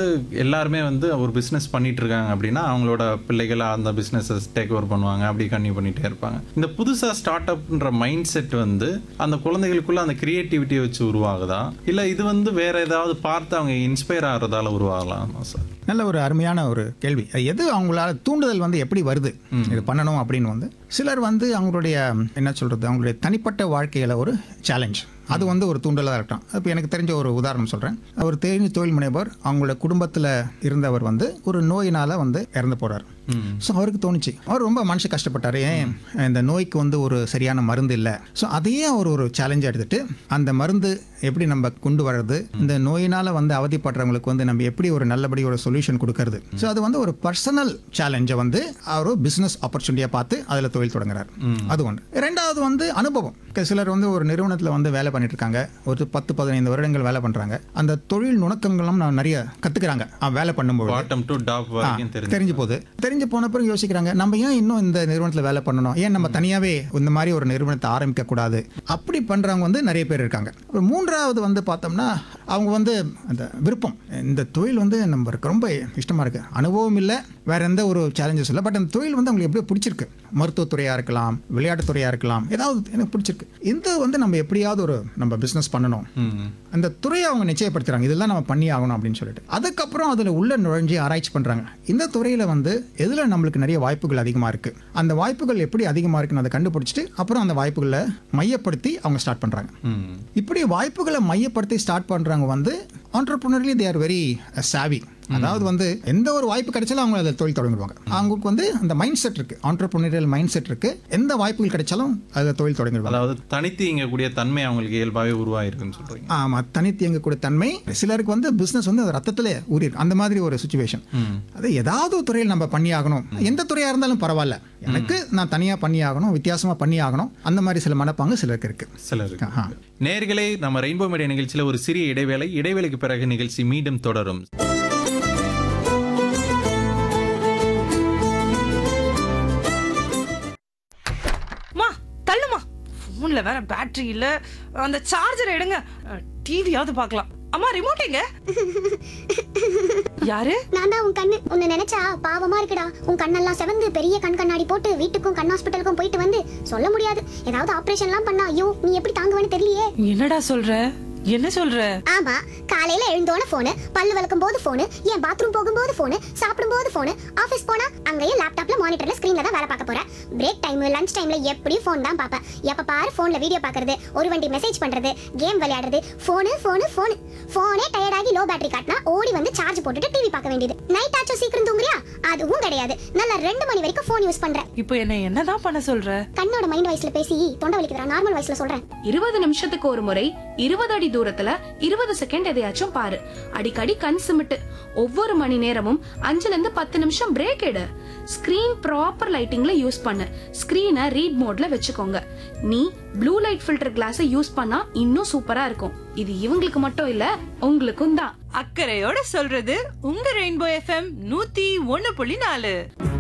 எல்லாருமே வந்து ஒரு பிஸ்னஸ் பண்ணிட்டு இருக்காங்க அப்படின்னா அவங்களோட பிள்ளைகள் அந்த பிஸ்னஸஸ் டேக் ஓவர் பண்ணுவாங்க அப்படி கன்டினியூ பண்ணிட்டே இருப்பாங்க இந்த புதுசாக ஸ்டார்ட் அப்ன்ற மைண்ட் செட் வந்து அந்த குழந்தைகளுக்குள்ள அந்த கிரியேட்டிவிட்டியை வச்சு உருவாகுதா இல்லை இது வந்து வேற ஏதாவது பார்த்து அவங்க இன்ஸ்பயர் ஆகிறதால உருவாகலாமா சார் நல்ல ஒரு அருமையான ஒரு கேள்வி அது எது அவங்களால தூண்டுதல் வந்து எப்படி வருது இது பண்ணணும் அப்படின்னு வந்து சிலர் வந்து அவங்களுடைய என்ன சொல்றது அவங்களுடைய தனிப்பட்ட வாழ்க்கையில ஒரு சேலஞ்ச் அது வந்து ஒரு தூண்டலாக இருக்கட்டும் இப்போ எனக்கு தெரிஞ்ச ஒரு உதாரணம் சொல்கிறேன் ஒரு தெரிஞ்ச தொழில் முனைவர் அவங்களோட குடும்பத்தில் இருந்தவர் வந்து ஒரு நோயினால் வந்து இறந்து போறார் ஸோ அவருக்கு தோணுச்சு அவர் ரொம்ப மனுஷன் கஷ்டப்பட்டார் ஏன் இந்த நோய்க்கு வந்து ஒரு சரியான மருந்து இல்லை ஸோ அதையே அவர் ஒரு சேலஞ்சாக எடுத்துட்டு அந்த மருந்து எப்படி நம்ம கொண்டு வர்றது இந்த நோயினால் வந்து அவதிப்படுறவங்களுக்கு வந்து நம்ம எப்படி ஒரு நல்லபடி ஒரு சொல்யூஷன் கொடுக்கறது ஸோ அது வந்து ஒரு பர்சனல் சேலஞ்சை வந்து அவர் பிஸ்னஸ் ஆப்பர்ச்சுனிட்டியாக பார்த்து அதில் தொழில் தொடங்குறார் அது ஒன்று ரெண்டாவது வந்து அனுபவம் க- சிலர் வந்து ஒரு நிறுவனத்தில் வந்து வேலை பண்ணிட்டு இருக்காங்க ஒரு பத்து பதினைந்து வருடங்கள் வேலை பண்ணுறாங்க அந்த தொழில் நுணுக்கங்களும் நான் நிறைய கற்றுக்குறாங்க வேலை பண்ணும்போது பாட்டம் டு டாப் வரைக்கும் தெரிஞ்சு தெரிஞ்சு போகுது தெரிஞ்சு போன பிறகு யோசிக்கிறாங்க நம்ம ஏன் இன்னும் இந்த நிறுவனத்தில் வேலை பண்ணணும் ஏன் நம்ம தனியாகவே இந்த மாதிரி ஒரு நிறுவனத்தை ஆரம்பிக்க கூடாது அப்படி பண்ணுறவங்க வந்து நிறைய பேர் இருக்காங்க ஒரு மூன்றாவது வந்து பார்த்தோம்னா அவங்க வந்து அந்த விருப்பம் இந்த தொழில் வந்து நம்மளுக்கு ரொம்ப இஷ்டமாக இருக்கு அனுபவம் இல்லை வேற எந்த ஒரு சேலஞ்சஸ் இல்லை பட் அந்த தொழில் வந்து அவங்களுக்கு எப்படியோ பிடிச்சிருக்கு மருத்துவத்துறையாக இருக்கலாம் விளையாட்டுத்துறையாக இருக்கலாம் ஏதாவது எனக்கு பிடிச்சிருக்கு இந்த வந்து நம்ம எப்படியாவது ஒரு நம்ம பிஸ்னஸ் பண்ணணும் ம் அந்த துறையை அவங்க நிச்சயப்படுத்துறாங்க இதெல்லாம் நம்ம பண்ணி ஆகணும் அப்படின்னு சொல்லிட்டு அதுக்கப்புறம் அதில் உள்ள நுழைஞ்சு ஆராய்ச்சி பண்ணுறாங்க இந்த துறையில் வந்து எதில் நம்மளுக்கு நிறைய வாய்ப்புகள் அதிகமாக இருக்குது அந்த வாய்ப்புகள் எப்படி அதிகமாக இருக்குன்னு அதை கண்டுபிடிச்சிட்டு அப்புறம் அந்த வாய்ப்புகளை மையப்படுத்தி அவங்க ஸ்டார்ட் பண்ணுறாங்க ம் இப்படி வாய்ப்புகளை மையப்படுத்தி ஸ்டார்ட் பண்ணுறவங்க வந்து ஆண்டர்பிரினர்லி தே ஆர் வெரி சாவி அதாவது வந்து எந்த ஒரு வாய்ப்பு கிடைச்சாலும் அவங்க அதில் தொழில் தொடங்கிடுவாங்க அவங்களுக்கு வந்து அந்த மைண்ட் செட் இருக்கு ஆண்டர்பிரினரியல் மைண்ட் செட் இருக்கு எந்த வாய்ப்புகள் கிடைச்சாலும் அதில் தொழில் தொடங்கிடுவாங்க அதாவது தனித்து இயங்கக்கூடிய தன்மை அவங்களுக்கு இயல்பாகவே உருவாயிருக்குன்னு சொல்றீங்க ஆமாம் தனித்து இயங்கக்கூடிய தன்மை சிலருக்கு வந்து பிஸ்னஸ் வந்து அது ரத்தத்திலே ஊறி இருக்கு அந்த மாதிரி ஒரு சுச்சுவேஷன் அது ஏதாவது ஒரு துறையில் நம்ம பண்ணி ஆகணும் எந்த துறையாக இருந்தாலும் பரவாயில்ல எனக்கு நான் தனியாக பண்ணி ஆகணும் வித்தியாசமாக பண்ணி ஆகணும் அந்த மாதிரி சில மனப்பாங்கு சிலருக்கு இருக்கு சிலருக்கு ஆஹா. நேர்களே நம்ம ரெயின்போ மீடியா நிகழ்ச்சியில் ஒரு சிறிய இடைவேளை இடைவேளைக்கு பிறகு நிகழ்ச்சி மீண்டும் தொடரும் மா தள்ளுமா ஃபோன்ல வேற பேட்டரி இல்ல அந்த சார்ஜர் எடுங்க டிவியாவது பார்க்கலாம் அம்மா ரிமோட் எங்க யாரு நான் தான் உன் கண்ணு உன்னை நினைச்சா பாவமா இருக்குடா உன் கண்ணெல்லாம் செவந்து பெரிய கண் கண்ணாடி போட்டு வீட்டுக்கும் கண் ஹாஸ்பிட்டலுக்கும் போயிட்டு வந்து சொல்ல முடியாது ஏதாவது ஆபரேஷன்லாம் பண்ணா ஐயோ நீ எப்படி தாங்குவேன்னு தெரியலையே என்னடா சொல்ற என்ன சொல்ற ஆமா காலையில எழுந்தோன போனு பல்லு விளக்கும் போது போனு என் பாத்ரூம் போகும்போது போனு சாப்பிடும் போது போனு ஆபீஸ் போனா அங்கேயும் லேப்டாப்ல மானிட்டர்ல ஸ்கிரீன்ல தான் வேலை பார்க்க போறேன் பிரேக் டைம் லஞ்ச் டைம்ல எப்படியும் ஃபோன் தான் பார்ப்பேன் எப்ப பாரு போன்ல வீடியோ பார்க்கறது ஒரு வண்டி மெசேஜ் பண்றது கேம் விளையாடுறது போனு போனு போனு போனே டயர்டாகி லோ பேட்டரி காட்டினா ஓடி வந்து சார்ஜ் போட்டுட்டு டிவி பார்க்க வேண்டியது நைட் ஆச்சும் சீக்கிரம் தூங்குறியா அதுவும் கிடையாது நல்லா ரெண்டு மணி வரைக்கும் ஃபோன் யூஸ் பண்றேன் இப்போ என்ன என்னதான் பண்ண சொல்ற கண்ணோட மைண்ட் வாய்ஸ்ல பேசி தொண்டை வலிக்குதுடா நார்மல் வாய்ஸ்ல சொல்றேன் இருபது நிமிஷத்துக்கு ஒரு முறை இருபது அடி தூரத்துல இருபது செகண்ட் எதையாச்சும் பாரு அடிக்கடி கண் சிமிட்டு ஒவ்வொரு மணி நேரமும் அஞ்சுல இருந்து பத்து நிமிஷம் பிரேக் எடு ஸ்கிரீன் ப்ராப்பர் லைட்டிங்ல யூஸ் பண்ணு ஸ்கிரீனை ரீட் மோட்ல வச்சுக்கோங்க நீ ப்ளூ லைட் ஃபில்டர் கிளாஸை யூஸ் பண்ணா இன்னும் சூப்பரா இருக்கும் இது இவங்களுக்கு மட்டும் இல்ல உங்களுக்கும் தான் அக்கறையோட சொல்றது உங்க ரெயின்போ எஃப்எம் நூத்தி ஒண்ணு புள்ளி நாலு